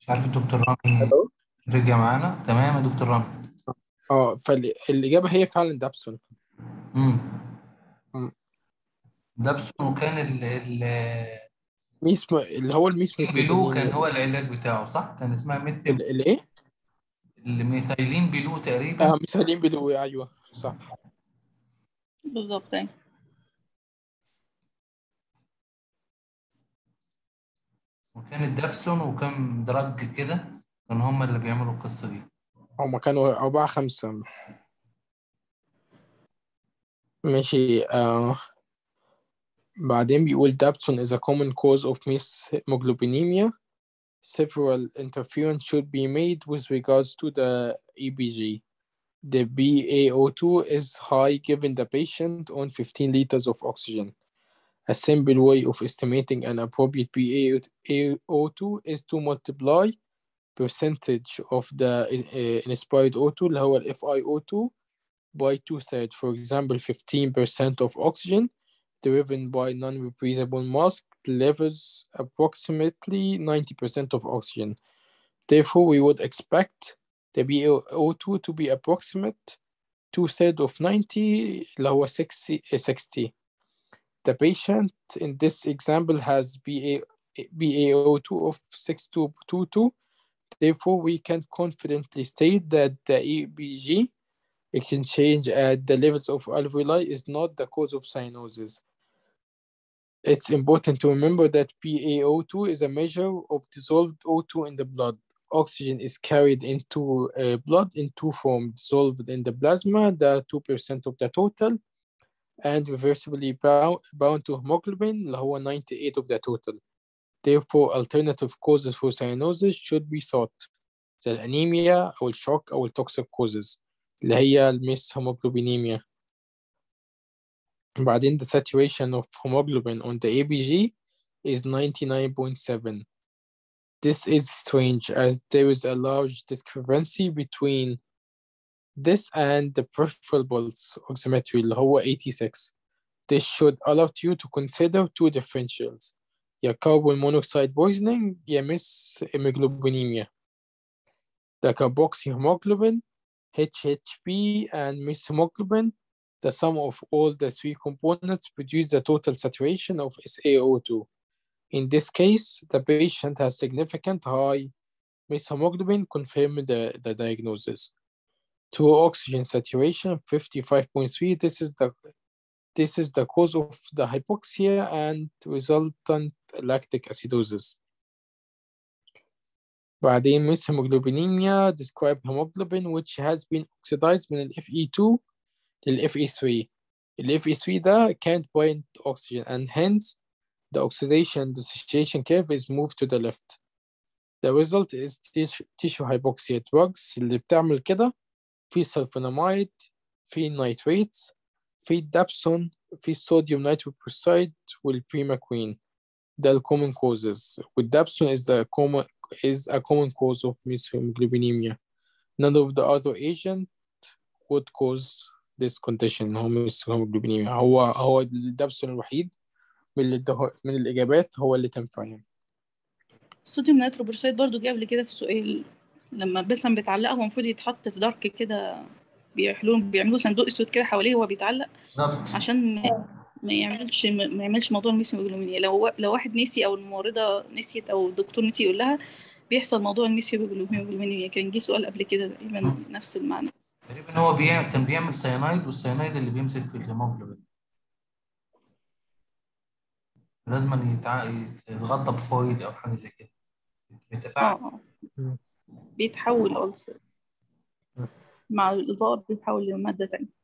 مش عارف الدكتور رامي الو رجع معانا تمام يا دكتور رامي اه فالإجابة هي فعلا دابسون امم مم. دابسون وكان ال ال ميس م... اللي هو الميس بيلو ميثيلين كان هو العلاج بتاعه صح؟ كان اسمها ميثي ال- الايه؟ الميثايلين بيلو تقريبا اه ميثيلين بلو ايوه صح بالظبط أيوة. وكان الدابسون وكان دراج كده كانوا هم اللي بيعملوا القصة دي هما كانوا أربعة خمسة ماشي آه. بعدين بيقول دابسون is a common cause of mishemoglobinemia several interference should be made with regards to the EBG the BaO2 is high given the patient on 15 liters of oxygen a simple way of estimating an appropriate BaO2 is to multiply percentage of the uh, inspired O2 اللي هو ال FiO2 by two thirds. For example, 15% of oxygen driven by non-breathable mask delivers approximately 90% of oxygen. Therefore, we would expect the BaO2 to be approximate two thirds of 90 اللي هو 60, 60. The patient in this example has BA, BaO2 of 6222 Therefore, we can confidently state that the EBG exchange at the levels of alveoli is not the cause of cyanosis. It's important to remember that PaO2 is a measure of dissolved O2 in the blood. Oxygen is carried into uh, blood in two forms, dissolved in the plasma, the 2% of the total, and reversibly bound, bound to hemoglobin, اللي هو 98 of the total. Therefore, alternative causes for cyanosis should be sought زي الأنيميا أو الشوك أو التوكسيك causes اللي هي الميس هيموجلوبينيميا بعدين the saturation of hemoglobin on the ABG is 99.7 This is strange as there is a large discrepancy between this and the peripheral pulse oximetry اللي هو 86 This should allow you to consider two differentials يا carbon monoxide poisoning يا miss hemoglobinemia. The carboxy hemoglobin, HHP, and miss hemoglobin, the sum of all the three components produce the total saturation of SaO2. In this case, the patient has significant high miss hemoglobin confirming the, the diagnosis. True oxygen saturation 55.3, this is the this is the cause of the hypoxia and resultant lactic acidosis. بعدين miss hemoglobinemia describe hemoglobin which has been oxidized من ال Fe2 لل Fe3. ال Fe3 ده can't bind oxygen and hence the oxidation dissociation curve is moved to the left. The result is tissue, tissue hypoxia drugs اللي بتعمل كده في sulfonamide في nitrates في الدابسون في الصوديوم نيتروبروسيد والبريماكوين ده ال common causes والدابسون is the common is a common cause of mishemoglobinemia none of the other agent would cause this condition هو mishemoglobinemia هو هو الدابسون الوحيد من اللي ده من الإجابات هو اللي تنفع يعني الصوديوم نيتروبروسيد برضو جه قبل كده في سؤال لما بسم بيتعلق هو المفروض يتحط في دارك كده بيحلوا بيعملوا صندوق اسود كده حواليه وهو بيتعلق بالظبط عشان ما ما يعملش ما يعملش موضوع الميثيوجلوبينيا لو لو واحد نسي او الممرضه نسيت او الدكتور نسي يقول لها بيحصل موضوع الميثيوجلوبينيا كان جه سؤال قبل كده تقريبا نفس المعنى تقريبا هو بيعمل كان بيعمل سيانايد والسيانايد اللي بيمسك في الهيموجلوبين لازم يتع... يتغطى بفويل او حاجه زي كده اه يتفاعل اه مم. بيتحول ألسر مم. مع الإضاءة بيتحول لمادة تانية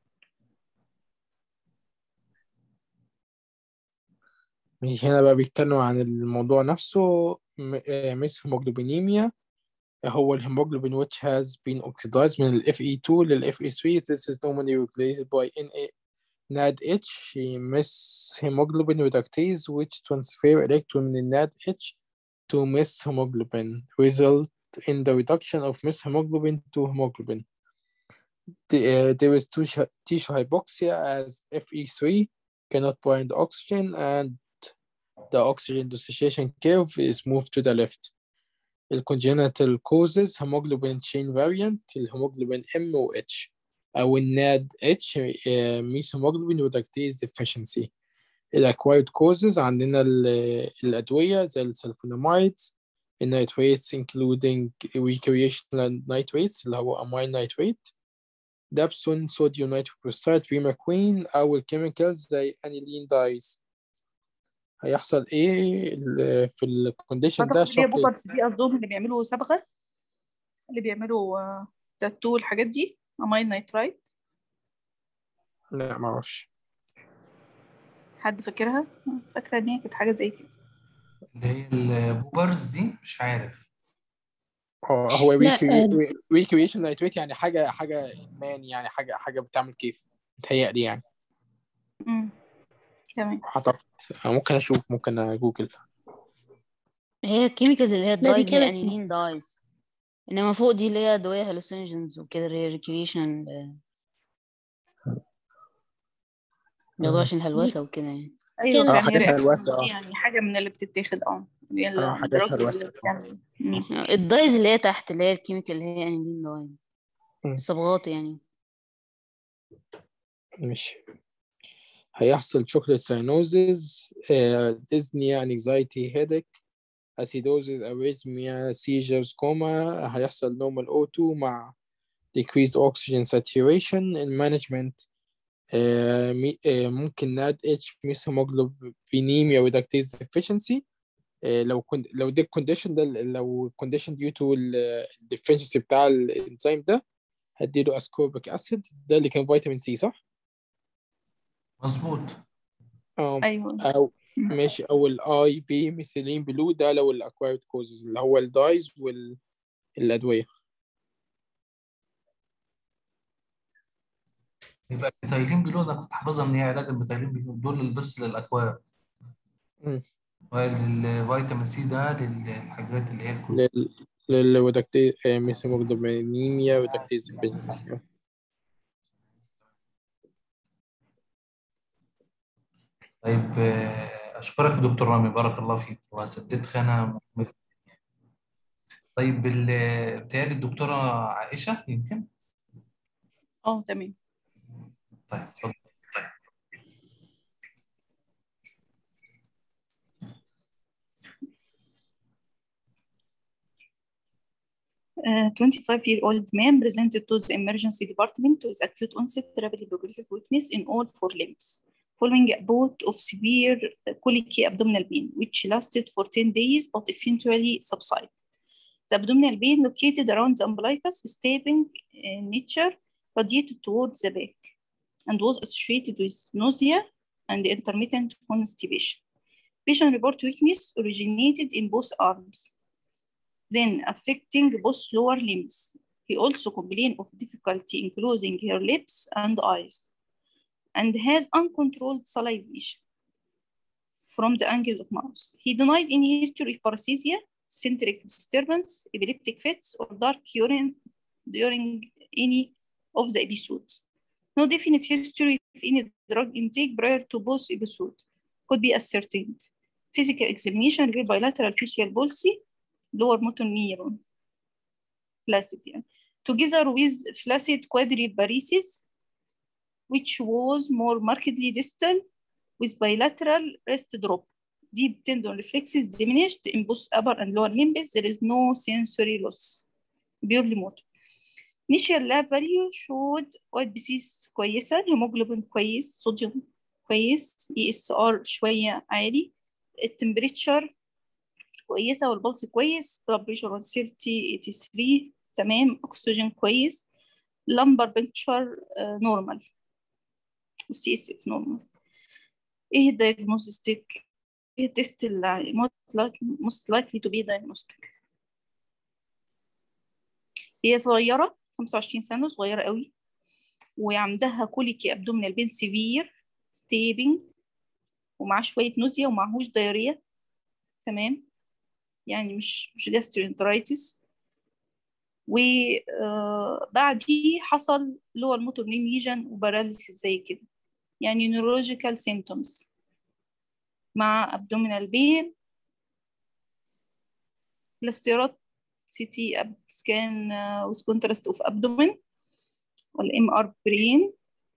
مش هنا بقى بيتكلم عن الموضوع نفسه ميس هيموجلوبينيميا هو الهيموجلوبين which has been oxidized من ال Fe2 لل Fe3 this is normally regulated by Na NADH miss hemoglobin reductase which transfer electron من ال NADH to miss hemoglobin result in the reduction of miss hemoglobin to hemoglobin. The, uh, there is tissue tissue hypoxia as Fe3 cannot bind oxygen and the oxygen dissociation curve is moved to the left. الكونجنتال كوزز هيموجلوبين تشين فاريانت الهيموجلوبين ام و اتش او الناد اتش ميس هيموجلوبين ريدكتيز ديفيشنسي الاكوايرد كوزز عندنا ال- الادويه زي السلفونامايدز النيتريتس including recreational nitrates اللي هو amine nitrate دابسون صوديوم نيتروكلوسايد ريماكوين او الكيميكالز زي انيلين دايز هيحصل ايه ال- في الكونديشن ده اعتقد اللي هي شوكليت بوبرز دي قصدهم اللي بيعملوا صبغه اللي بيعملوا آه، تاتو الحاجات دي اماين نايترايت لا معرفش حد فاكرها فاكره ان هي كانت حاجه زي كده اللي هي البوبرز دي مش عارف اه هو لا، ريكريشن نايتريت يعني حاجه حاجه مان يعني حاجه حاجه بتعمل كيف متهيألي يعني امم تمام اعتقد آه، ممكن اشوف ممكن اجوجل هي الكيميكالز اللي هي لا، دي الدايز اللي هي كانت- انيلين دايز انما فوق دي اللي هي ادويه هالوسينوجينز وكده اللي هي ريكريشن بياخدوها عشان الهلوسه وكده يعني ايوه كده. اه يعني حاجات reaction هلوسة، اه. يعني حاجه من اللي بتتاخد اه اللي هي اه، حاجات الدراجز هلوسة. اللي بتعمل مم. الدايز اللي هي تحت اللي هي الكيميكال اللي هي انيلين دايز مم. الصبغات يعني ماشي هيحصل شوكليت ساينوزز ديزنيا انكزايتي هيدك اسيدوزز اريزميا سيجرز كوما هيحصل نورمال O2 مع decreased oxygen saturation المانجمنت ممكن ناد اتش ميس هيموجلوبينيميا ريدكتيز deficiency آه، لو كنت لو دي الكونديشن ده لو الكونديشن ديو تو الديفشنسي بتاع الانزيم ده هديله اسكوربيك اسيد ده اللي كان فيتامين سي صح؟ مظبوط اه ايوه او ماشي او الاي في ميثيلين بلو ده لو الاكوايرد كوزز اللي هو الدايز والادويه يبقى الميثايلين بلو ده كنت حافظها ان هي علاج الميثايلين بلو دول اللي بس للاكواب مم. والفيتامين سي ده للحاجات اللي هي الكل لل للودكتي ميثيموجلوبينيميا ودكتيز deficiency. طيب آه، اشكرك يا دكتور رامي بارك الله فيك وسددت خانه مهمة. طيب ال- بتهيألي الدكتوره عائشه يمكن اه تمام طيب اتفضل A 25-year-old man presented to the emergency department with acute onset rapidly progressive weakness in all four limbs, following a bout of severe colicky abdominal pain, which lasted for 10 days but eventually subsided. The abdominal pain located around the umbilicus, stable in nature, radiated towards the back, and was associated with nausea and intermittent constipation. Patient report weakness originated in both arms then affecting both lower limbs. He also complained of difficulty in closing her lips and eyes, and has uncontrolled salivation from the angle of mouth. He denied any history of paresthesia, sphincteric disturbance, epileptic fits, or dark urine during any of the episodes. No definite history of any drug intake prior to both episodes could be ascertained. Physical examination revealed bilateral facial palsy, lower motor neuron flaccid يعني. together with flaccid quadriparesis which was more markedly distal with bilateral rest drop deep tendon reflexes diminished in both upper and lower limbs there is no sensory loss purely motor initial lab value showed white disease كويسة hemoglobin كويس صوديوم كويس ESR شوية عالي التمبريتشر كويسة والبلس كويس blood pressure 130 83 تمام أكسجين كويس lumbar puncture نورمال والسي اس اف نورمال ايه الدايجنوستيك ايه التست اللي most likely to be diagnostic هي صغيرة 25 سنة صغيرة قوي وعندها كوليكي ابدومينال بين سيفير ستيبنج ومعاه شوية نوزيا ومعهوش دايريا تمام يعني مش مش جاسترينترايتس وبعديه حصل لور موتور نيجن وباراليسيس زي كده يعني neurological symptoms مع abdominal pain الاختيارات سي تي سكان with contrast of abdomen والام ار برين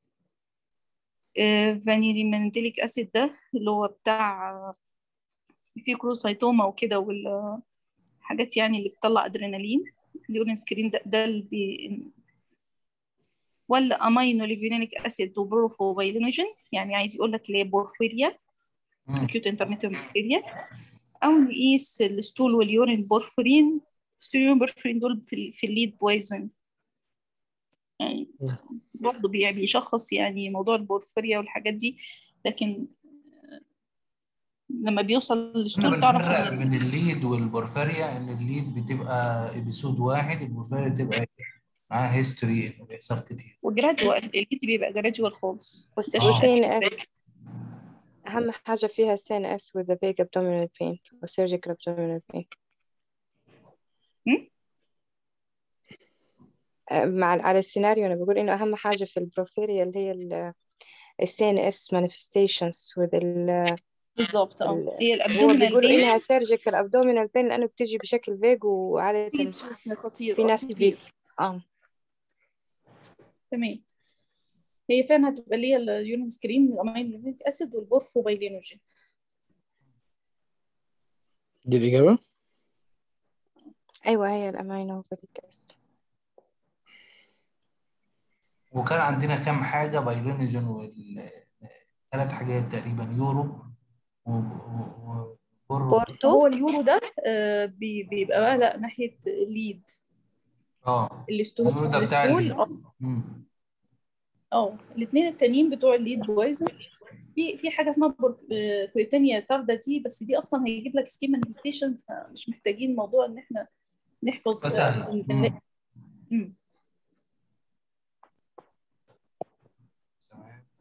فانيليمنتيليك اسيد ده اللي هو بتاع فيكروسايتوما وكده والحاجات يعني اللي بتطلع ادرينالين اليورين سكرين ده, ده اللي بي ولا امينو ليفينيك اسيد وبروفوبايلينوجين يعني عايز يقول لك اللي هي بورفيريا مم. acute intermittent بورفيريا او نقيس الستول واليورين بورفرين الستول واليورين بورفرين دول في, ال- في الليد بويزن يعني مم. برضه بي- بيشخص يعني موضوع البورفيريا والحاجات دي لكن آه، لما بيوصل احنا للستول تعرف بنفرق ان بين الليد والبورفاريا ان الليد بتبقى ابيسود واحد البورفاريا تبقى معاها هيستوري انه بيحصل كتير وجرادوال الليد بيبقى جرادوال خالص والسين اس أهم حاجة فيها السين اس with the big abdominal pain و surgical abdominal pain هم؟ آه، مع على السيناريو أنا بقول إنه أهم حاجة في البروفيريا اللي هي ال السين اس manifestations with ال بالظبط اه ال- هي هو الابدومينال بيقول بين إنها surgical abdominal pain لأنه بتجي بشكل فيج وعادة خطير في اه ناس بي severe. اه تمام هي فعلا هتبقى اللي هي اليورين سكرين الامين ليفيك اسيد والبورفوبايلينوجين دي الإجابة أيوة هي الأمينو فوليك أسيد وكان عندنا كام حاجه بايلينوجين والثلاث حاجات تقريبا يورو و- و- و- بورو بورتو هو اليورو ده آه، بي- بيبقى بقى لا ناحية الليد اه الستول اليورو ده بتاع الستول الليد اه مم. اه الاثنين التانيين بتوع الليد بويزن في في حاجه اسمها بور- آه، كويتانيا تاردا دي بس دي اصلا هيجيب لك سكيم مانيفستيشن فمش محتاجين موضوع ان احنا نحفظ بس آه، سهل ال- مم. ال- مم. تمام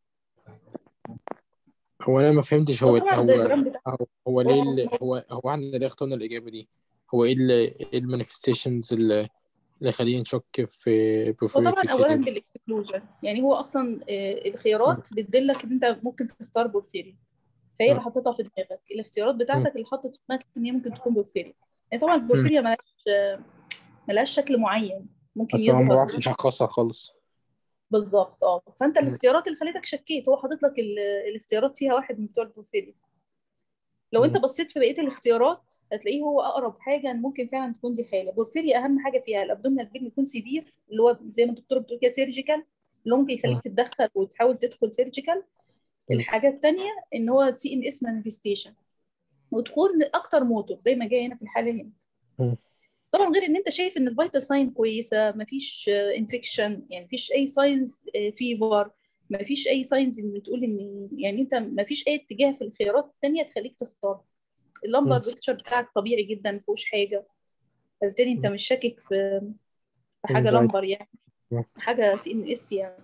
هو أنا ما فهمتش هو هو طبعا هو الدياجرام بتاع هو, هو ليه هو ال- هو هو احنا ليه اخترنا الإجابة دي هو ايه ال ايه المانيفستيشنز اللي اللي خلينا نشك في هو بروفيريا طبعا في اولا الكلام بالاكسكلوجن يعني هو اصلا آه، الخيارات بتدلك ان انت ممكن تختار بورفيريا فهي اللي حطيتها في دماغك الاختيارات بتاعتك اللي حطت في دماغك ان هي ممكن تكون بورفيريا يعني طبعا البورفيريا ملهاش آه، ملهاش شكل معين ممكن بس هو ما يظهر بعرفش يشخصها خالص بالظبط اه فانت مم. الاختيارات اللي خليتك شكيت هو حاطط لك ال- الاختيارات فيها واحد من بتوع البورفيريا لو انت مم. بصيت في بقيه الاختيارات هتلاقيه هو اقرب حاجه إن ممكن فعلا تكون دي حاله بورفيريا اهم حاجه فيها الابدومينال بين يكون سيفير اللي هو زي ما الدكتور بتقول كده سيرجيكال اللي هو ممكن يخليك مم. تتدخل وتحاول تدخل سيرجيكال مم. الحاجه الثانيه ان هو سي ان اس مانيفستيشن وتكون اكتر موتور زي ما جاي هنا في الحاله هنا مم. طبعا غير ان انت شايف ان الفيتال ساين كويسه مفيش انفكشن يعني مفيش اي ساينز فيفر مفيش اي ساينز ان تقول ان يعني انت مفيش اي اتجاه في الخيارات التانية تخليك تختار اللمبر مم. بيكتشر بتاعك طبيعي جدا مفيهوش حاجه فبالتالي انت مم. مش شاكك في في حاجه anxiety. لمبر يعني مم. حاجه سي ان اس يعني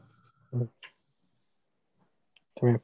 تمام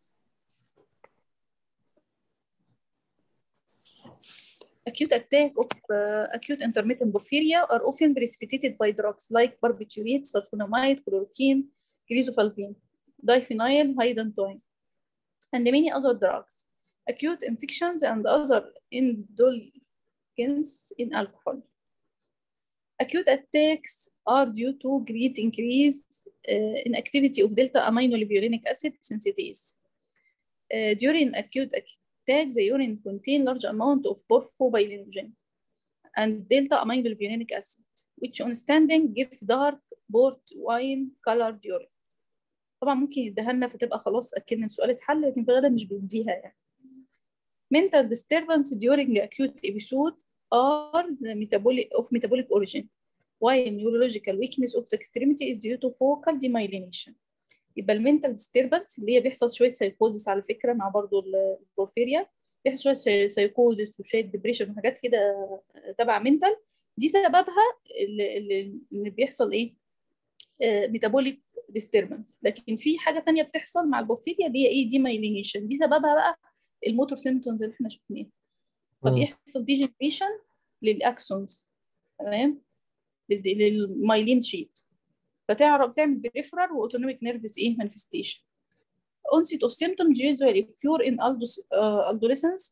acute attack of uh, acute intermittent porphyria are often precipitated by drugs like barbiturates, sulfonamide, chloroquine, crizofalvin, diphenyl, hydantoin, and many other drugs. Acute infections and other indulgence in alcohol. Acute attacks are due to great increase uh, in activity of delta aminolevulinic acid synthetase. Uh, during acute attack, the urine contain large amount of porphobilinogen and delta aminolevulinic acid, which on standing give dark port wine colored urine. طبعا ممكن يديها لنا فتبقى خلاص اكدنا السؤال اتحل لكن في الغالب مش بيديها يعني. Mental disturbance during acute episode are the metabolic of metabolic origin, while neurological weakness of the extremity is due to focal demyelination. يبقى المنتال disturbance اللي هي بيحصل شويه سايكوزس على فكره مع برضو البورفيريا بيحصل شويه سايكوزس وشويه ديبريشن وحاجات كده تبع منتال دي سببها اللي, اللي اللي بيحصل ايه ميتابوليك ديستربنس لكن في حاجه تانية بتحصل مع البورفيريا اللي هي ايه ديمايلينيشن دي سببها بقى الموتور سيمتومز اللي احنا شفناها مم. فبيحصل ديجنريشن للاكسونز تمام لل- للمايلين شيت فتعرف تعمل بريفرال واوتونوميك نيرفس ايه مانيفستيشن onset of symptoms usually occur in adolescence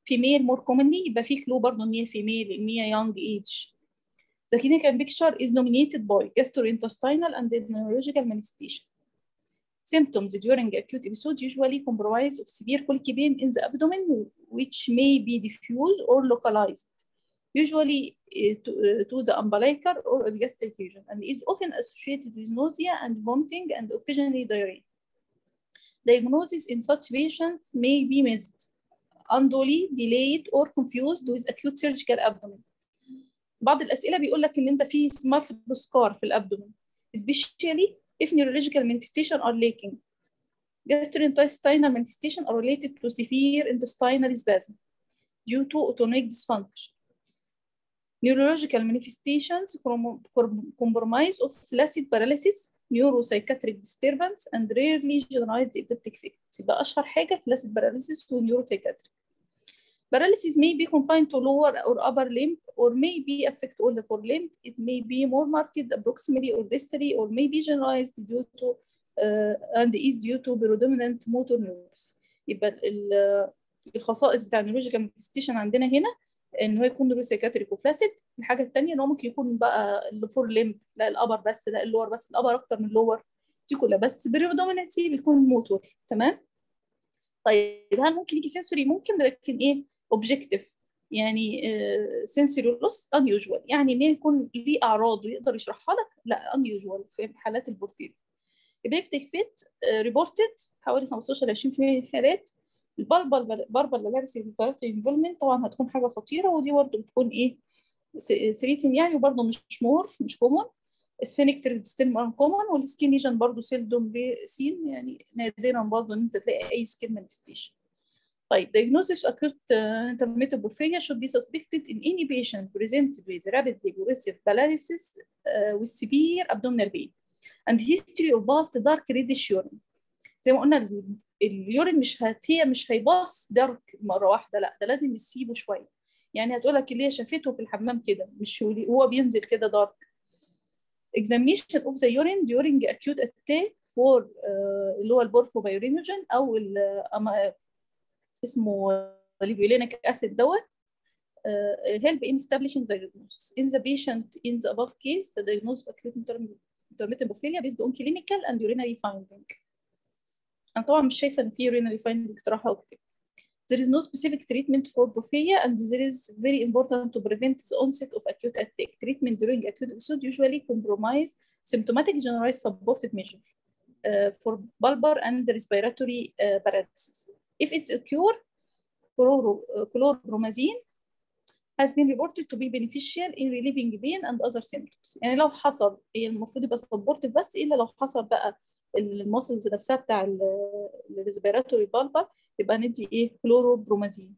female more commonly يبقى في clue برضه ان هي female ان هي young age The clinical picture is dominated by gastrointestinal and neurological manifestation. Symptoms during acute episode usually comprise of severe colic pain in the abdomen, which may be diffuse or localized, usually uh, to, uh, to the umbilical or epigastric region, and is often associated with nausea and vomiting and occasionally diarrhea. Diagnosis in such patients may be missed, unduly delayed, or confused with acute surgical abdomen. بعض الأسئلة بيقول لك إن أنت في multiple scar في الأبدومين especially if neurological manifestation are lacking. Gastrointestinal manifestation are related to severe intestinal spasm due to autonomic dysfunction. Neurological manifestations com- com- compromise of flaccid paralysis, neuropsychiatric disturbance, and rarely generalized epileptic fits. يبقى أشهر حاجة flaccid paralysis و neuropsychiatric. Paralysis may be confined to lower or upper limb or may be affect all the four limbs. It may be more marked proximally or distally or may be generalized due to uh, and is due to predominant motor nerves. يبقى ال- الخصائص بتاع النيورولوجيكال مانيفستيشن عندنا هنا ان هو يكون نيوروسايكاتريك وفلاسيد الحاجه الثانيه ان هو ممكن يكون بقى الفور ليمب لا الابر بس لا اللور بس الابر اكتر من اللور دي كلها بس بريدومينانسي بيكون موتور تمام طيب هل ممكن يجي سنسوري ممكن لكن ايه اوبجكتيف يعني سنسوري لوس unusual يعني ان يكون ليه اعراض ويقدر يشرحها لك لا unusual في حالات البورفيريا البيبتيك فيت ريبورتد حوالي 15 ل 20% من الحالات البلبل بربل لارس انفولمنت طبعا هتكون حاجه خطيره ودي برضه بتكون ايه سريتين يعني وبرضه مش مور مش كومون اسفينكتر ستيل كومون والسكين ليجن برضه سيلدوم سين يعني نادرا برضه ان انت تلاقي اي سكين مانيفستيشن طيب diagnosis of acute uh, intermittent porphyria should be suspected in any patient presented with rapid progressive paralysis uh, with severe abdominal pain and history of past dark reddish urine زي ما قلنا ال- اليورين مش هت هي مش هيباص دارك مره واحده لا ده لازم نسيبه شويه يعني هتقول لك اللي هي شافته في الحمام كده مش هو هو بينزل كده دارك examination of the urine during acute attack for uh, اللي هو البورفوبيورينوجين او ال أما- اسمه ليفيولينيك اسيد دوت uh, help in establishing diagnosis. In the patient in the above case, the diagnosis of acute intermittent intermittent porphyria based on clinical and urinary finding. أنا طبعا مش شايفة إن في urinary finding صراحة وكده. There is no specific treatment for porphyria and there is very important to prevent the onset of acute attack. Treatment during acute episode usually compromise symptomatic generalized supportive measure uh, for bulbar and respiratory uh, paralysis. If it's occur, chloro- uh, chlorpromazine has been reported to be beneficial in relieving pain and other symptoms. يعني لو حصل هي المفروض يبقى supportive بس إلا لو حصل بقى الماسلز نفسها بتاع الريسبيراتوري بالبر يبقى ندي ايه كلوروبرومازين.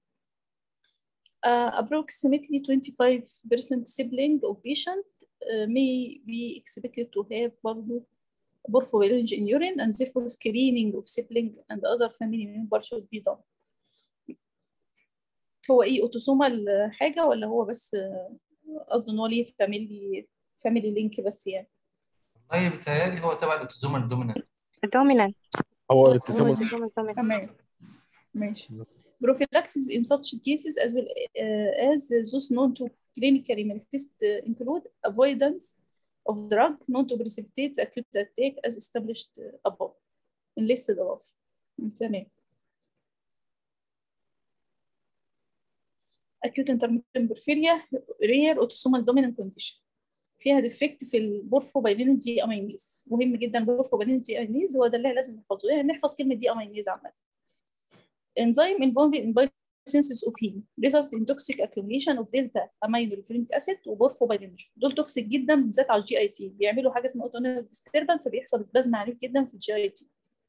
Uh, approximately 25% sibling of patient uh, may be expected to have برضه porphyria in urine and therefore screening of sibling and other family members should be done. هو ايه اوتوسومال حاجه ولا هو بس آه، قصده ان هو ليه فاميلي فاميلي لينك بس يعني والله بيتهيألي هو تبع الاوتوزومال دومينانت dominant هو هو التسامح autosomal dominant تمام ماشي prophylaxis in such cases as well uh, as those known to clinically manifest uh, include avoidance of drug known to precipitate the acute attack as established uh, above enlisted above تمام acute intermittent porphyria rare autosomal dominant condition فيها ديفكت في البورفوبايلين دي امينيز مهم جدا البورفوبايلين دي امينيز هو ده اللي لازم نحفظه يعني نحفظ كلمه دي امينيز عامه enzyme involved in biosynthesis of heme result in toxic accumulation of delta aminoylenic acid وبورفوبايلينوجين دول توكسيك جدا بالذات على الجي اي تي بيعملوا حاجه اسمها اوتونيك ديستربنس بيحصل سبازم عنيف جدا في الجي اي تي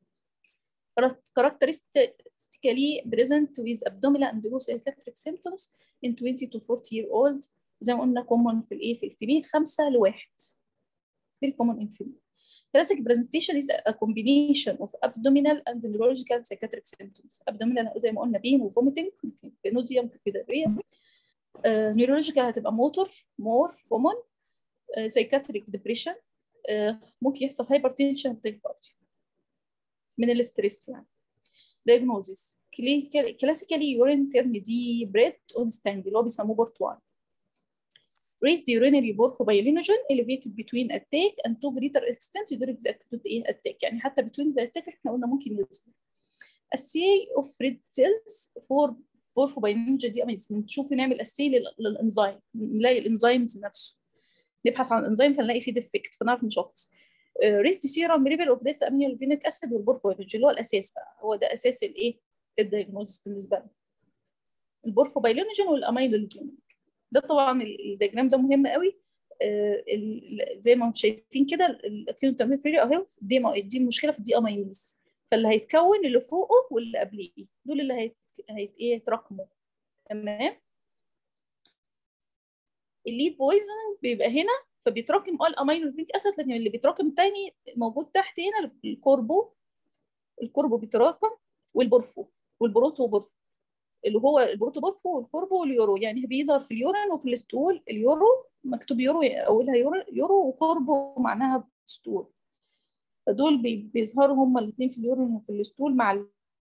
characteristically present with abdominal and neuropsychiatric symptoms in 20 to 40 year old زي ما قلنا common في الايه في الفيميل خمسة لواحد very common in female Classic presentation is a combination of abdominal and neurological psychiatric symptoms. Abdominal زي ما قلنا pain و vomiting ممكن nausea ممكن diarrhea. Uh, neurological هتبقى motor more common. Uh, psychiatric depression. Uh, ممكن يحصل hypertension tachycardia من الاستريس يعني. Diagnosis كلاسيكالي يورين تيرن دي بريد اون ستاند اللي هو بيسموه بورت 1 raised urinary porphobilinogen elevated between attack and to greater extent during the acute ايه attack يعني حتى between the attack احنا قلنا ممكن يظهر assay of red cells for porphobilinogen دي amazing نشوف نعمل assay لل- للانزيم نلاقي الانزيمز نفسه نبحث عن الانزيم فنلاقي فيه ديفكت فنعرف نشخص ريست سيرم ليفل اوف دلتا امينولفينيك اسيد والبورفوبيلوجين اللي هو الاساس بقى هو ده اساس الايه الدايجنوز بالنسبه لنا البورفوبيلوجين والامينولفينيك ده طبعا ال- الدياجرام ده مهم قوي آه، ال- زي ما انتم شايفين كده الاكيوت ترميم فري اهو دي ما- دي المشكله في الدي امينيز فاللي هيتكون اللي فوقه واللي قبليه دول اللي هيت هيت ايه يتراكموا تمام الليد بويزن بيبقى هنا فبيتراكم اه الامينو فيك اسيد لكن اللي بيتراكم التاني موجود تحت هنا الكوربو الكوربو بيتراكم والبورفو والبروتو بورفو اللي هو البروتو بورفو والكوربو واليورو يعني بيظهر في اليورين وفي الستول اليورو مكتوب يورو اولها يورو يورو وكوربو معناها ستول فدول بي- بيظهروا هما الاثنين في اليورين وفي الستول مع ال...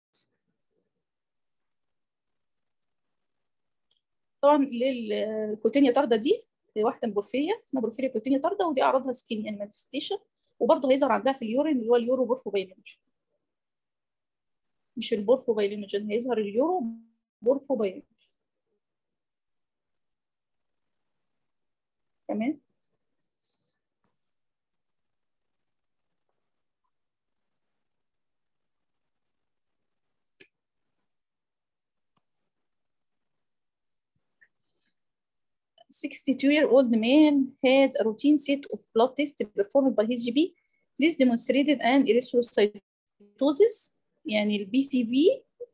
طبعا للكوتينيا طارده دي واحده بورفيريا اسمها بورفيريا كوتينيا طارده ودي اعراضها سكين يعني مانفستيشن وبرضه هيظهر عندها في اليورين اللي هو اليورو بورفوبايلينوجين مش البورفوبايلينوجين هيظهر اليورو بورفوبايلينوجين تمام Sixty-two-year-old man has a routine set of blood tests performed by his GP. This demonstrated an erythrocytosis يعني البي سي في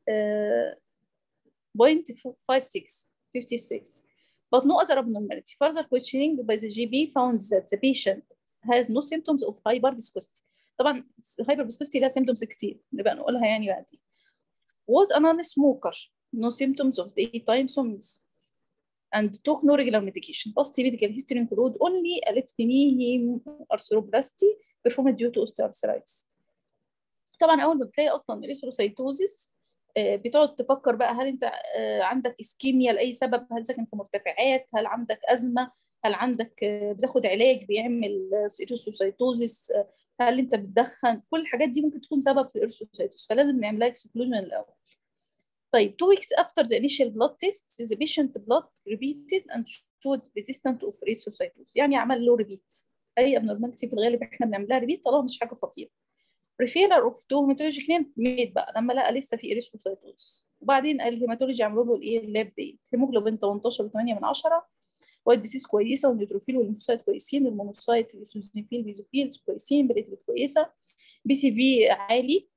0.56 56 but no other abnormality. Further questioning by the GP found that the patient has no symptoms of hyperviscosity. طبعا hyperviscosity لها symptoms كتير نبقى نقولها يعني بعدين. Was a non-smoker, no symptoms of daytime somnolence and took no regular medication. Positive medical history include only a left knee hem arthroplasty performed due to osteoarthritis. طبعا اول ما بتلاقي اصلا الاريثروسايتوزيس بتقعد تفكر بقى هل انت آه، عندك اسكيميا لاي سبب هل ساكن في مرتفعات هل عندك ازمه هل عندك آه، بتاخد علاج بيعمل اريثروسايتوزيس هل انت بتدخن كل الحاجات دي ممكن تكون سبب في الاريثروسايتوزيس فلازم نعملها اكسكلوجن الاول طيب two weeks after the initial blood test the patient blood repeated and showed resistant of erythrocytosis يعني عمل له ريبيت اي abnormality في الغالب احنا بنعملها ريبيت طالما مش حاجه خطيره ريفيرال اوف تو هيماتولوجي كلين ميت بقى لما لقى لسه في اريثروسايتوزس وبعدين الهيماتولوجي عملوا له الايه اللاب دي هيموجلوبين 18 و8 من 10 وايت بيسيس كويسه والنيوتروفيل والليمفوسايت كويسين المونوسايت السوزينفيل بيزوفيل كويسين بليتلت كويسه بي سي في عالي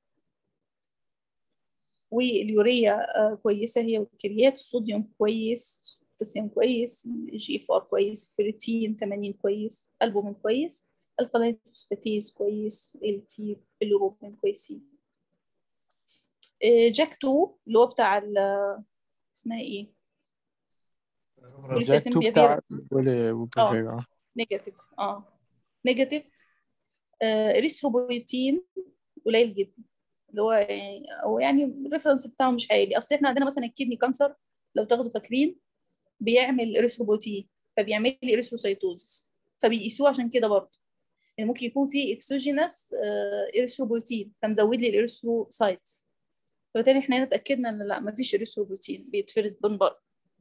واليوريا آه، كويسه هي والكريات الصوديوم كويس البوتاسيوم كويس جي اف ار كويس فيريتين 80 كويس البومين كويس القلاين فوسفاتيز كويس ال تي الروبين كويسين آه، جاك 2 اللي هو بتاع ال- اسمها ايه بوليس جاك اسم 2 بيبير بتاع ولا وبريفيرا نيجاتيف اه نيجاتيف اريثروبويتين قليل جدا اللي هو يعني هو يعني الريفرنس بتاعه مش عالي اصل احنا عندنا مثلا الكدني كانسر لو تاخدوا فاكرين بيعمل اريثروبويتين فبيعمل لي اريثروسايتوزس فبيقيسوه عشان كده برضه يعني ممكن يكون في اكسوجينس اريثروبويتين فمزود لي الاريثروسايتس فبالتالي احنا هنا اتاكدنا ان لا مفيش اريثروبويتين بيتفرز من بره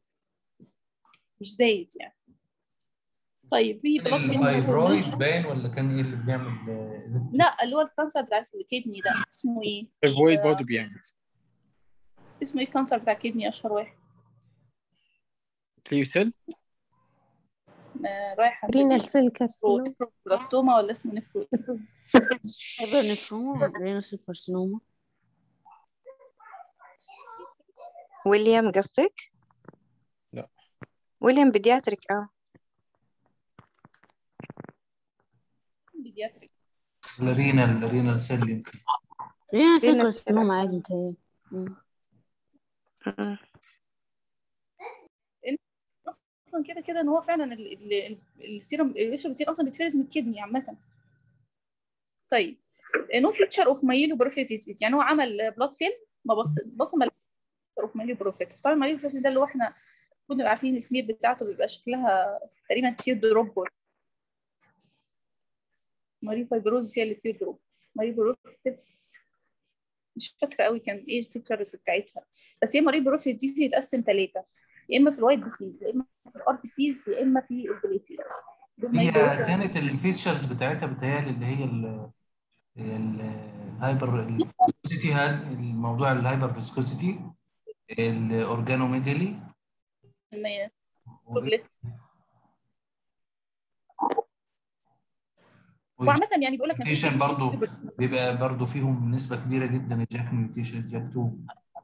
مش زايد يعني طيب في كان بلاد الفايبرويد باين ولا كان ايه اللي بيعمل آه، لا اللي هو الكانسر بتاع الكدني ده اسمه ايه؟ الفويد برضه بيعمل اسمه ايه الكانسر بتاع الكدني اشهر واحد كليوسيل آه، رايحه رينال سيل كارسينوم نفروبلاستوما ولا اسمه نفرو هايبر نفروما رينوس كارسينوما ويليام قصدك؟ لا. ويليام بيدياتريك اه بيدياتريك ولا رينال رينال سيل يمكن رينوس رينوس كارسينوما عادي متهيألي مم. م- اصلا كده كده ان هو فعلا ال- ال- ال- السيروم الريثروبيتين اصلا بيتفرز من الكدني عامه طيب نو فيتشر اوف مايلو بروفيتيز يعني هو عمل بلاد فيلم ما بص بص ما روح مالي بروفيت طبعا مالي بروفيت ده اللي هو احنا المفروض نبقى عارفين السمير بتاعته بيبقى شكلها تقريبا تير دروب ماري فايبروز هي اللي تير دروب ماري بروفيت مش فاكره قوي كان ايه الفيتشرز بتاعتها بس هي ماري بروفيت دي بتتقسم ثلاثه يا اما في الوايت ديسيز يا اما في الار بي سيز يا اما في البليتلت هي كانت الفيتشرز بتاعتها بتهيألي اللي هي ال ال- الهايبر الفيسكوسيتي هاد الموضوع الهايبر فيسكوسيتي الاورجانوميجالي وعامة يعني بيقول لك ميوتيشن برضه بيبقى برضه فيهم نسبة كبيرة جدا الجاك ميوتيشن الجاك 2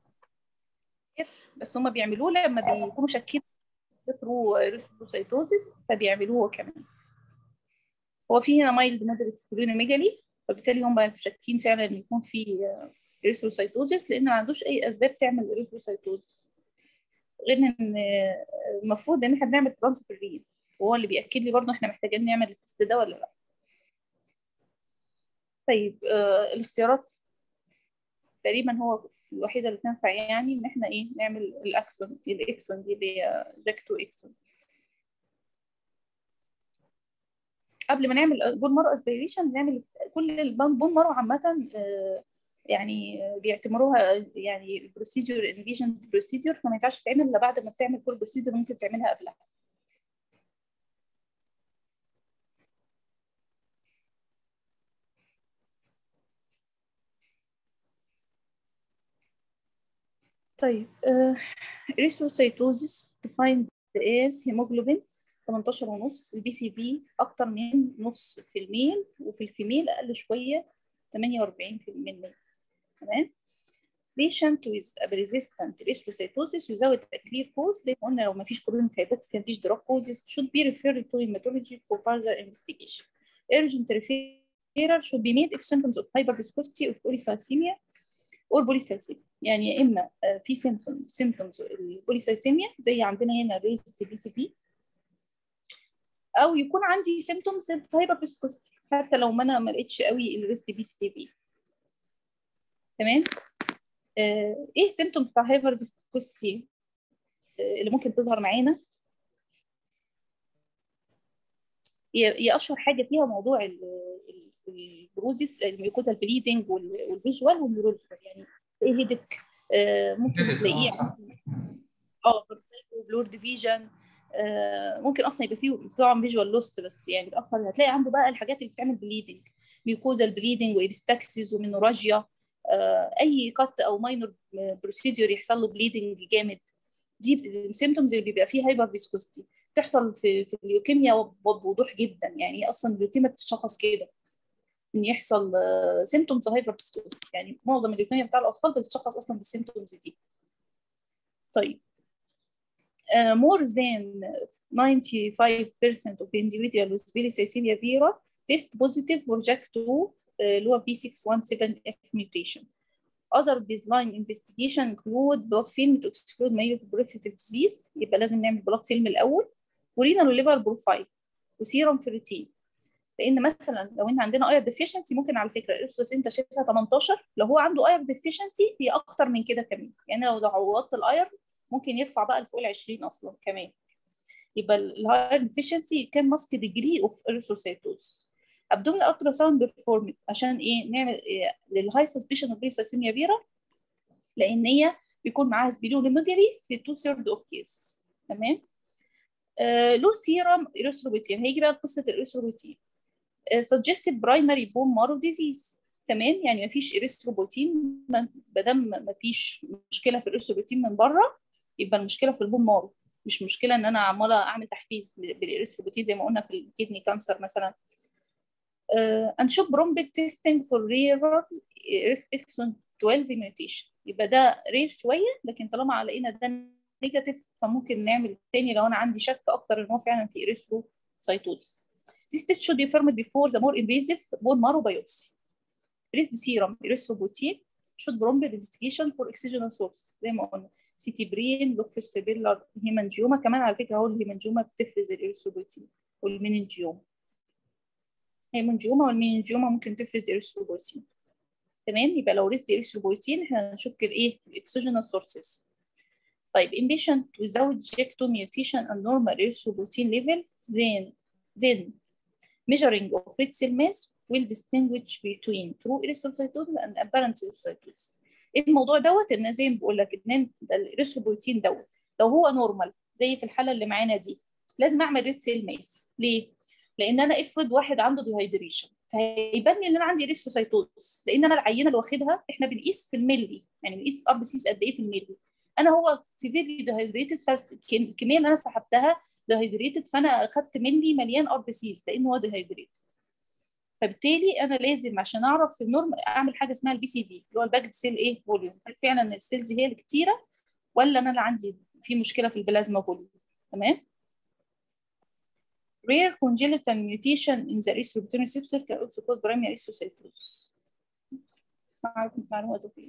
بس هم بيعملوه لما بيكونوا شاكين ثرو ريسبوسايتوزيس فبيعملوه هو كمان هو في هنا مايلد مودريت سكلينوميجالي فبالتالي هم شاكين فعلا ان يكون في ريثروسايتوزيس لان ما عندوش اي اسباب تعمل ريثروسايتوزيس غير ان المفروض ان احنا بنعمل ترانسفيرين وهو اللي بياكد لي برضه احنا محتاجين نعمل التست ده ولا لا طيب آه الاختيارات تقريبا هو الوحيده اللي تنفع يعني ان احنا ايه نعمل الاكسون الاكسون دي اللي هي جاك 2 اكسون قبل ما نعمل بون مارو اسبيريشن نعمل كل البون مارو عامه آه يعني بيعتبروها يعني بروسيدور انفيجن بروسيدور فما ينفعش تتعمل الا بعد ما تعمل كل بروسيدور ممكن تعملها قبلها طيب ريثروسايتوزيس defined as hemoglobin 18 ونص البي سي بي اكتر من نص في الميل وفي الفيميل اقل شويه 48 في المية تمام patient with a persistent erythrocytosis without a clear cause زي ما قلنا لو ما فيش كورونيك هايبوكسيا مفيش drug causes should be referred to hematology for further investigation urgent referral should be made if symptoms of hyperviscosity or polycythemia or polycythemia يعني يا اما في symptoms symptoms البوليسايثيميا زي عندنا هنا raised بي سي بي او يكون عندي symptoms hyperviscosity حتى لو ما انا ما لقيتش قوي الريست بي سي بي تمام آه ايه symptoms بتاع hyperviscosity آه اللي ممكن تظهر معانا هي اشهر حاجه فيها موضوع البروزيس الميوكوزا البليدنج والفيجوال والنيورولوجيكال يعني تلاقيه هيدك آه ممكن تلاقيه اه بلور ديفيجن آه ممكن اصلا يبقى فيه طبعا فيجوال لوست بس يعني متاخر هتلاقي عنده بقى الحاجات اللي بتعمل بليدنج ميوكوزا البليدنج وابستاكسيز ومينوراجيا آه اي كات او ماينور بروسيدور يحصل له بليدنج جامد دي السيمتومز اللي بيبقى فيها هايبر فيسكوستي بتحصل في في الليوكيميا بوضوح جدا يعني هي اصلا الليوكيميا بتتشخص كده ان يحصل سيمتومز هايبر فيسكوستي يعني معظم الليوكيميا بتاع الاطفال بتتشخص اصلا بالسيمتومز دي طيب Uh, more than 95% of individuals with polycythemia vera test positive for JAK2 اللي هو B617F mutation. Other baseline investigation include blood film to exclude myeloproliferative disease يبقى لازم نعمل blood film الأول ورينال وليفر بروفايل وسيروم فيريتين لأن مثلا لو أنت عندنا اير ديفيشنسي ممكن على فكرة الأسس أنت شايفها 18 لو هو عنده اير ديفيشنسي هي أكتر من كده كمان يعني لو عوضت الاير ممكن يرفع بقى لفوق ال 20 اصلا كمان يبقى الهاير ديفيشنسي كان ماسك ديجري اوف اريثروسايتوز ابدومينال الترا ساوند بيرفورمد عشان ايه نعمل إيه للهاي سسبشن اوف بيساسيميا فيرا لان هي بيكون معاها سبيلونيميجري في 2 ثيرد اوف كيسز تمام آه لو سيرم اريثروبيتين هيجي بقى قصه الاريثروبيتين suggested primary bone marrow disease تمام يعني مفيش اريثروبوتين ما دام مفيش مشكله في الاريثروبوتين من بره يبقى المشكله في البون مارو مش مشكله ان انا عماله اعمل تحفيز بالاريثروبوتين زي ما قلنا في الكدني كانسر مثلا انشوف برومبيك تيستنج فور رير اكسون 12 ميوتيشن يبقى ده رير شويه لكن طالما لقينا ده نيجاتيف فممكن نعمل تاني لو انا عندي شك اكتر ان هو فعلا في اريثروسايتوزس This stage should be affirmed before the more invasive bone marrow biopsy. Raised serum erythropoietin should prompt investigation for exogenous source زي ما قلنا سيتي برين لوكفيستابيلر هيمانجيوما كمان على فكره هو الهيمانجيوما بتفرز الاريثروبويتين والمينينجيوما هيمانجيوما والمينينجيوما ممكن تفرز اريثروبويتين تمام يبقى لو ريست اريثروبويتين احنا هنشك الايه الاكسوجينال سورسز طيب in patient without JAK2 mutation and normal erythropoietin level then then measuring of red cell mass will distinguish between true erythrocytosis and apparent erythrocytosis الموضوع دوت ان زي ما بقول لك ان ده الاريثروبويتين دوت لو هو نورمال زي في الحاله اللي معانا دي لازم اعمل ريد سيل ماس ليه؟ لان انا افرض واحد عنده ديهايدريشن فهيبان لي ان انا عندي اريثروسايتوز لان انا العينه اللي واخدها احنا بنقيس في الملي يعني بنقيس ار بي سيز قد ايه في الملي انا هو سيفيرلي ديهايدريتد فالكميه اللي انا سحبتها ديهايدريتد فانا اخدت ملي مليان ار بي سيز لان هو ديهايدريتد فبالتالي انا لازم عشان اعرف في النورم اعمل حاجه اسمها البي سي في اللي هو الباكد سيل ايه فوليوم هل فعلا السيلز هي الكتيره ولا انا اللي عندي في مشكله في البلازما فوليوم تمام rare congenital mutation in the erythropoietin receptor can also cause primary erythrocytosis معلومة طبية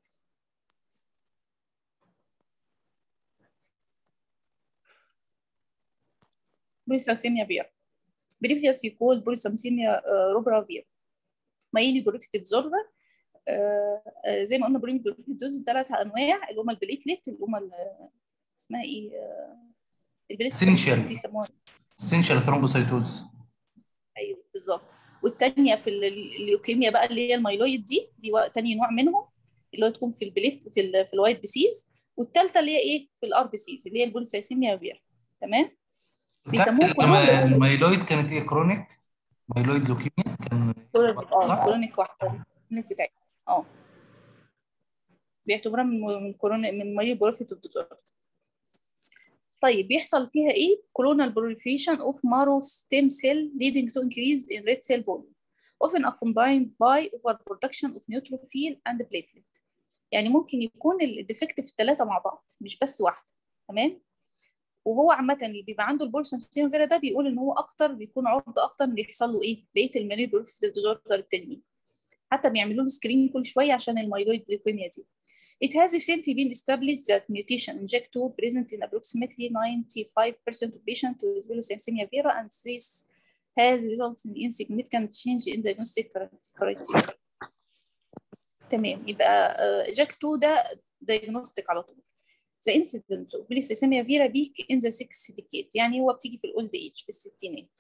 بوليسامسيميا فيرا بريفيوسلي كولد بوليسامسيميا روبرا فيرا مايلي بروفيتيف زورفا زي ما قلنا بريمي بروفيتيف دوز ثلاث انواع اللي هم البليتلت اللي هم اسمها ايه Essential. دي يسموها essential thrombocytosis ايوه بالظبط والتانية في ال- الليوكيميا بقى اللي هي المايلويد دي دي وا- تاني نوع منهم اللي هو تكون في البليت في ال في الوايت بيسيز والتالتة اللي هي ايه في الار بيسيز اللي هي البوليسايسيميا فير تمام بيسموه كلهم لما المايلويد كانت ايه كرونيك مايلويد لوكيميا كان اه صح؟ كولونيك واحدة الكولونيك بتاعي اه بيعتبرها من من كورونا من مايو بروفيت الدكتور طيب بيحصل فيها ايه colonal proliferation of marrow stem cell leading to increase in red cell volume often accompanied by overproduction of neutrophil and platelet يعني ممكن يكون الديفكت في الثلاثه مع بعض مش بس واحده تمام وهو عامة اللي بيبقى عنده البورسنتين فيرا ده بيقول ان هو اكتر بيكون عرضة اكتر ان يحصل له ايه بقية المالي بروفيتيف ديزوردر التانيين حتى بيعملوا له سكرين كل شوية عشان المايلويد ليوكيميا دي It has recently been established that mutation in JAK2 present in approximately 95% of patients with polycythemia vera and this has resulted in insignificant change in diagnostic criteria. تمام يبقى JAK2 ده diagnostic على طول. The incidence of polycythemia vera peak in the sixth decade يعني هو بتيجي في الأولد ايج في الستينات.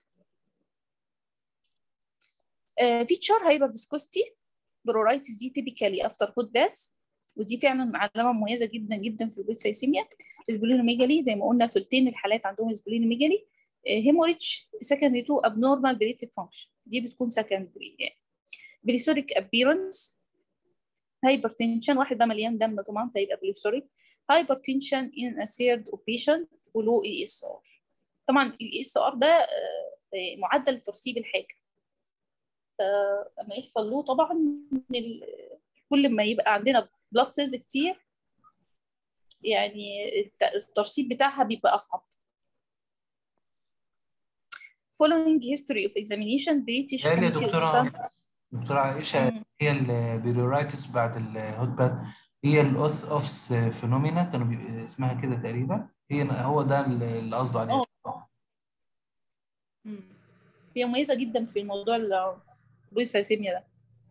في تشار هيبقى فيسكوستي برورايتس دي typically after hot bath ودي فعلا علامه مميزه جدا جدا في البوليسايسيميا السبلينوميجالي زي ما قلنا ثلثين الحالات عندهم السبلينوميجالي هيموريدج سكندري تو ابنورمال بريتد فانكشن دي بتكون سكندري يعني بليسوريك ابيرنس هايبرتنشن واحد بقى مليان دم طبعا فيبقى بليسوريك هايبرتنشن ان اسيرد او بيشنت ولو اي اس ار طبعا الاي اس ار ده معدل ترسيب الحاجه فلما يحصل له طبعا من كل ما يبقى عندنا بلاد سيلز كتير يعني الترسيب بتاعها بيبقى أصعب following history of examination British قال يا Committee of دكتورة Staff دكتورة عائشة مم. هي البيريورايتس بعد الهوت باد هي الاوث اوفس فينومينا كانوا بي... اسمها كده تقريبا هي هو ده اللي قصده عليه اه مم. هي مميزة جدا في موضوع البوليسايثيميا ده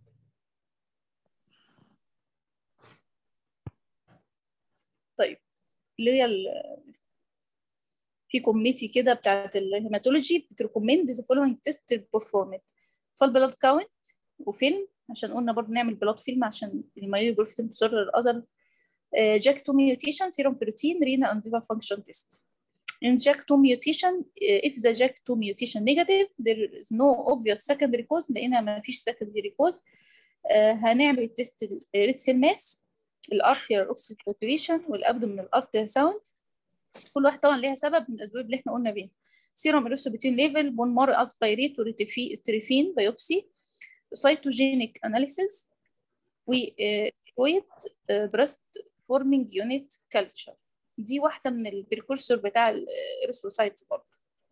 طيب اللي هي ال... في كوميتي كده بتاعت الهيماتولوجي بتريكومند ذا فولوينج تيست بيرفورمد فالبلاد كاونت وفيلم عشان قلنا برضه نعمل بلاد فيلم عشان المايل بروفيتين بسر الاذر جاك 2 mutation serum protein renal and liver function test in JAK2 mutation uh, if the JAK2 mutation negative there is no obvious secondary cause لقينا ما فيش secondary cause uh, هنعمل التست الريد سيل ماس الارتيال اوكسيد ساتوريشن والابدومينال ارتيال ساوند كل واحد طبعا ليها سبب من الاسباب اللي احنا قلنا بيها سيروم ايروسوبيتين ليفل بون مار اسبيريت وتريفين بايوبسي سايتوجينيك اناليسيس وويت بريست فورمينج يونت كلتشر دي واحده من البريكورسور بتاع الاريثروسايتس برضه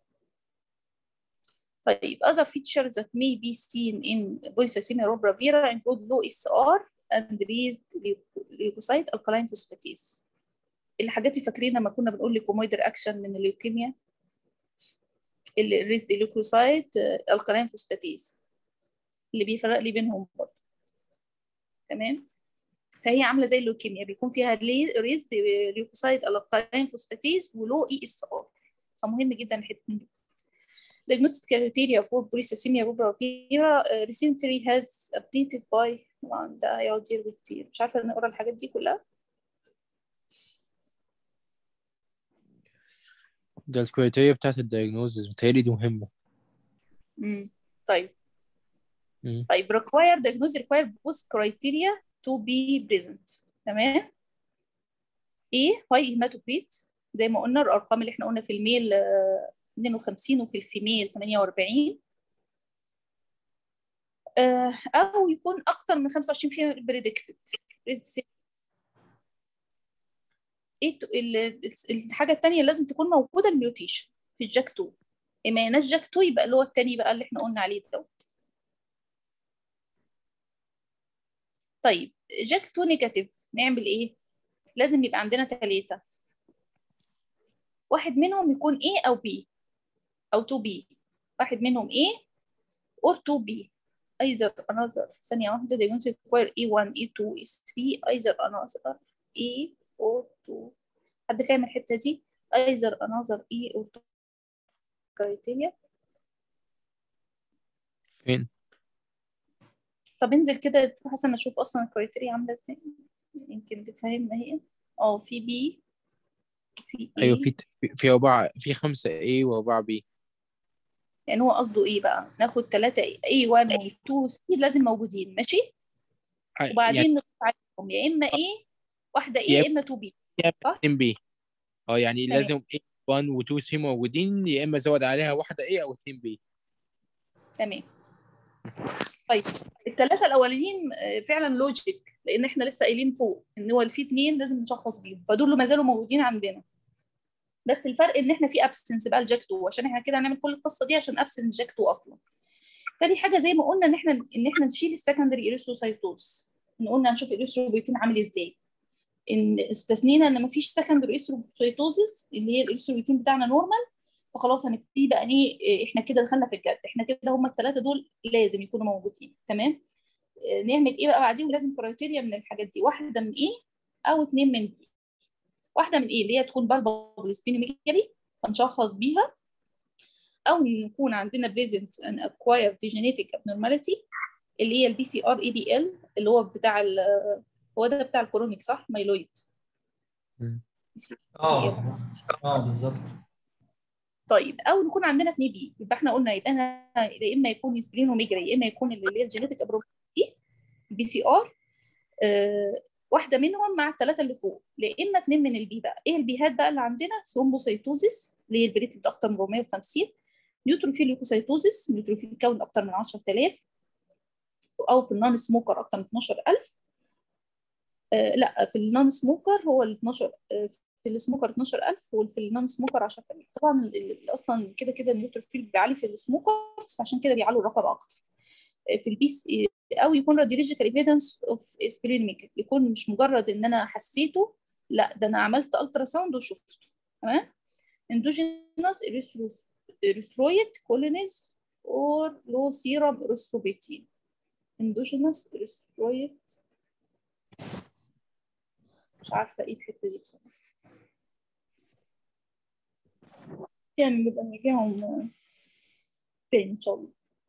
طيب other features that may be seen in polycythemia rubra vera include low SR and raised leukocyte alkaline phosphatase الحاجات اللي فاكرين لما كنا بنقول ليكومويد رياكشن من الليوكيميا الريزد ليوكوسايت الكالين فوسفاتيز اللي بيفرق لي بينهم برضه تمام فهي عامله زي اللوكيميا بيكون فيها ريزد ليوكوسايد القلين فوسفاتيز ولو اي اس ار فمهم جدا الحته دي diagnostic criteria for polycythemia rubra vera uh, recently has updated by طبعا ده هيقعد يرغي كتير مش عارفه نقرا الحاجات دي كلها ده الكريتيريا بتاعت الدايجنوزز بتهيألي دي مهمة امم طيب مم. طيب require diagnosis require both criteria to be present تمام ايه high hematocrit زي ما قلنا الارقام اللي احنا قلنا في الميل آه، 52 وفي الفيميل 48 آه، او يكون اكتر من 25 في بريدكتد ايه ت- ال- ال- الحاجه الثانيه اللي لازم تكون موجوده الميوتيشن في الجاك 2 ما يناش جاك 2 يبقى اللي هو الثاني بقى اللي احنا قلنا عليه ده طيب جاك 2 نيجاتيف نعمل ايه لازم يبقى عندنا ثلاثه واحد منهم يكون A او B او 2B واحد منهم A or 2B either another ثانية واحدة they don't require E1 E2 E3 either another E or 2 حد فاهم الحتة دي either another E or 2 criteria فين؟ طب انزل كده تروح حسن اشوف اصلا الكرايتيريا عاملة ازاي يمكن تفهمنا هي اه في B وفي A أيوة في في أربعة في خمسة A وأربعة B يعني هو قصده ايه بقى ناخد ثلاثة A1 و 2 C لازم موجودين ماشي يعني وبعدين نضيف عليهم يا اما A واحدة A يا يا اما 2B صح؟ 2 B اه يعني تمام. لازم A1 و 2 C موجودين يا إما زود عليها واحدة A أو 2 B تمام طيب الثلاثة الأولانيين آه، فعلا لوجيك لأن احنا لسه قايلين فوق إن هو في اثنين لازم نشخص بيهم فدول ما زالوا موجودين عندنا بس الفرق إن احنا في ابسنس بقى الجاك 2 عشان احنا كده هنعمل كل القصة دي عشان ابسنس جاك 2 أصلا تاني حاجة زي ما قلنا إن احنا إن احنا نشيل السكندري إيريثروسايتوز إن قلنا نشوف الإيريثروبيتين عامل إزاي إن استثنينا إن مفيش سكندري إيريثروسايتوزس اللي هي الإيريثروبيتين بتاعنا نورمال فخلاص هنبتدي بقى ايه احنا كده دخلنا في الجد احنا كده هم الثلاثه دول لازم يكونوا موجودين تمام آه، نعمل ايه بقى بعدين لازم كرايتيريا من الحاجات دي واحده من ايه او اتنين من بي واحده من ايه اللي هي تكون بالبابل سبينوميجالي هنشخص بيها او يكون عندنا بريزنت ان اكوايرد جينيتيك ابنورماليتي اللي هي البي سي ار اي بي ال اللي هو بتاع ال- هو ده بتاع الكرونيك صح مايلويد مم. اه اه بالظبط طيب او نكون عندنا 2 بي يبقى احنا قلنا يبقى انا يا اما يكون سبرينوميجري يا اما يكون اللي هي الجينيتك ابروبيتي بي سي ار واحده منهم مع الثلاثه اللي فوق يا اما اثنين من البي بقى ايه البيهات بقى اللي عندنا ثرومبوسيتوزيس اللي هي البريتلت اكتر من 450 نيوتروفيل ليوكوسيتوزيس نيوتروفيل كون اكتر من 10000 او في النون سموكر اكتر من 12000 آه لا في النون سموكر هو ال 12 آه في السموكر 12000 وفي النون سموكر 10000 طبعا ال- ال- اصلا كده كده النيوتروفيل بيعلي في السموكرز فعشان كده بيعلوا الرقم اكتر آه، في البيس او يكون راديولوجيكال ايفيدنس اوف سبرينميك يكون مش مجرد ان انا حسيته لا ده انا عملت الترا ساوند وشفته تمام اندوجينوس اريثرويد كولونيز اور لو سيرم اريثروبيتين اندوجينوس اريثرويد مش عارفه ايه الحته دي بصراحه يعني نبقى نراجعهم تاني ان شاء الله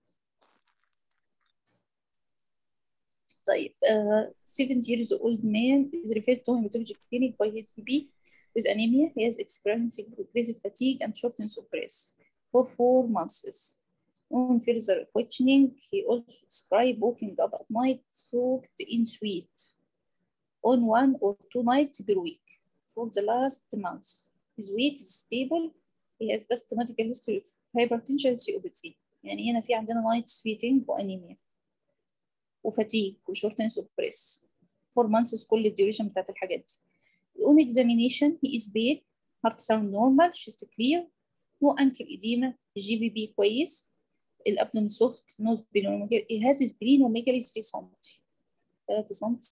طيب uh, 70 years old man is referred to hematology clinic by his CP with anemia. He is experiencing progressive fatigue and shortness of breath for four months. On further questioning, he also described waking up at night soaked in sweat on one or two nights per week for the last month. His weight is stable. He has past medical history of hypertension and COPD. يعني هنا في عندنا night sweating وانيميا وفاتيج وشورتنس اوف بريس فور مانثس كل الديوريشن بتاعت الحاجات دي اون اكزامينيشن هي از بيت هارت ساوند نورمال شيست كلير نو انكل اديما الجي بي بي كويس الابدومين سوفت نو سبلينوميجالي هاز سبلينوميجالي 3 سم 3 سم